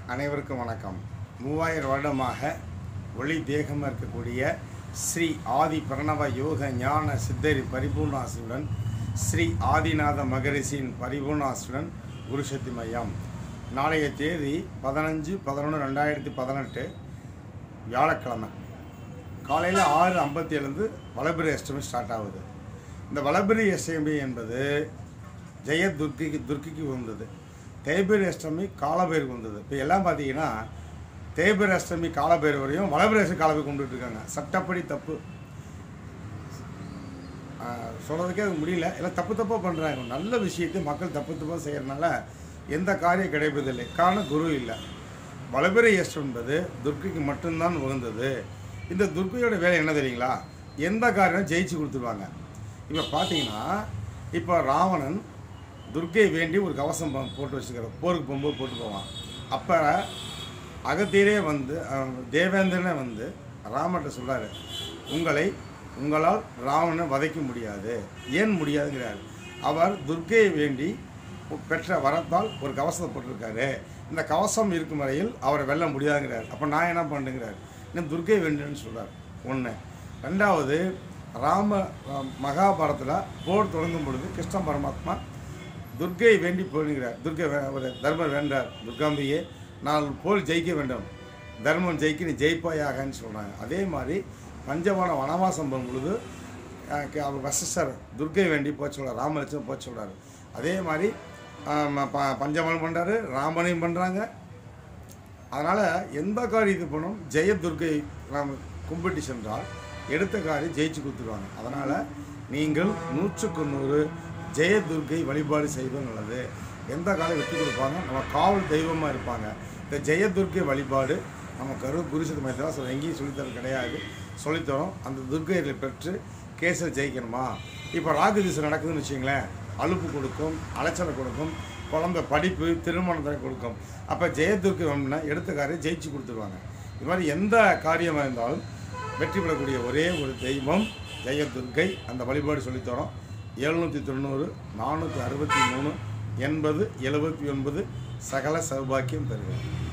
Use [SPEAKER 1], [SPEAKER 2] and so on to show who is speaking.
[SPEAKER 1] அனைவருக்கும் வணக்கம் மூவாயிரம் வருடமாக ஒளி தேகமாக இருக்கக்கூடிய ஸ்ரீ ஆதி பிரணவ யோக ஞான சித்தரி பரிபூர்ணாசியுடன் ஸ்ரீ ஆதிநாத மகரிஷியின் பரிபூர்ணாசியுடன் குருசக்தி மையம் நாளைய தேதி பதினஞ்சு பதினொன்று ரெண்டாயிரத்தி பதினெட்டு வியாழக்கிழமை காலையில் ஆறு ஐம்பத்தி ஏழுந்து வளபிரி அஷ்டமி ஸ்டார்ட் ஆகுது இந்த வளபிரி அஷ்டமி என்பது ஜெய துர்க்கிக்கு துர்க்கிக்கு வந்தது தேய்பிரி அஷ்டமி காலபேருக்கு வந்தது இப்போ எல்லாம் பார்த்தீங்கன்னா தேய்பிரி அஷ்டமி காலபேர் வரையும் வளபிரி அஷ்டமி காலபேர் கும்பிட்டுட்டு இருக்காங்க சட்டப்படி தப்பு ஆஹ் சொல்றதுக்கே அது முடியல எல்லாம் தப்பு தப்பாக பண்ணுறாங்க நல்ல விஷயத்தை மக்கள் தப்பு தப்பாக செய்கிறனால எந்த காரியம் கிடைப்பதில்லை காரணம் குரு இல்லை வளபிரை அஷ்டம் என்பது துர்க்கைக்கு மட்டும்தான் உகந்தது இந்த துர்க்கையோட வேலை என்ன தெரியுங்களா எந்த காரியம் ஜெயிச்சு கொடுத்துருவாங்க இப்போ பார்த்தீங்கன்னா இப்போ ராவணன் துர்க்கை வேண்டி ஒரு கவசம் போ- போட்டு வச்சுக்கிற போருக்கு போகும்போது போட்டு போவான் அப்போ அகத்தீரே வந்து அஹ், தேவேந்திரனே வந்து ராமர்கிட்ட சொல்றாரு உங்களை உங்களால் ராவணனை வதைக்க முடியாது ஏன் முடியாதுங்கிறார் அவர் துர்க்கையை வேண்டி பெற்ற வரத்தால் ஒரு கவசத்தை போட்டிருக்காரு இந்த கவசம் இருக்கும் வரையில் அவரை வெல்ல முடியாதுங்கிறார் அப்போ நான் என்ன பண்ணுங்கிறார் இன்னும் துர்க்கை வேண்டுன்னு சொல்றார் ஒன்று ரெண்டாவது ராம அஹ், மகாபாரத்தில் போர் தொடங்கும் பொழுது கிருஷ்ண பரமாத்மா துர்க்கை வேண்டி போடுகிறார் துர்க்கை வே- ஒரு தர்மர் வேண்டார் துர்காம்பியே நான் போல் ஜெயிக்க வேண்டும் தர்மம் ஜெயிக்க நீ ஜெயிப்பாயாகன்னு சொல்கிறாங்க அதே மாதிரி பஞ்சவன வனவாசம் போகும் பொழுது அஹ், க- அவர் வசிஷ்டர் துர்க்கை வேண்டி போக சொல்கிறார் ராமலட்சுமன் போக சொல்கிறாரு அதே மாதிரி ஆம், ப பஞ்சவனம் பண்ணுறாரு ராமனையும் பண்ணுறாங்க அதனால் எந்த காரியத்தை பண்ணணும் ஜெய துர்க்கை நாம் கும்பிட்டு சென்றால் எடுத்த காரியம் ஜெயிச்சு கொடுத்துருவாங்க அதனால் நீங்கள் நூற்றுக்கு நூறு ஜெய துர்க்கை வழிபாடு செய்வது நல்லது எந்த காலம் வெற்றி கொடுப்பாங்க நம்ம காவல் தெய்வமாக இருப்பாங்க இந்த ஜெய துர்க்கை வழிபாடு நம்ம கரு குருசத்து மையத்தில் சொல்ல எங்கேயும் சொல்லித்தர கிடையாது சொல்லித்தரோம் அந்த துர்க்கைகளை பெற்று கேஸில் ஜெயிக்கணுமா இப்போ ராகு திசை நடக்குதுன்னு வச்சுங்களேன் அலுப்பு கொடுக்கும் அலைச்சலை கொடுக்கும் குழந்தை படிப்பு திருமணத்தை கொடுக்கும் அப்போ ஜெயதுர்க்கு வேணும்னா எடுத்த காரியம் ஜெயிச்சு கொடுத்துருவாங்க இது மாதிரி எந்த காரியமாக இருந்தாலும் வெற்றி பெறக்கூடிய ஒரே ஒரு தெய்வம் ஜெயதுர்க்கை அந்த வழிபாடு சொல்லித்தரோம் எழுநூற்றி தொண்ணூறு நானூற்றி அறுபத்தி மூணு எண்பது எழுபத்தி ஒன்பது சகல சௌபாக்கியம் தருவேன்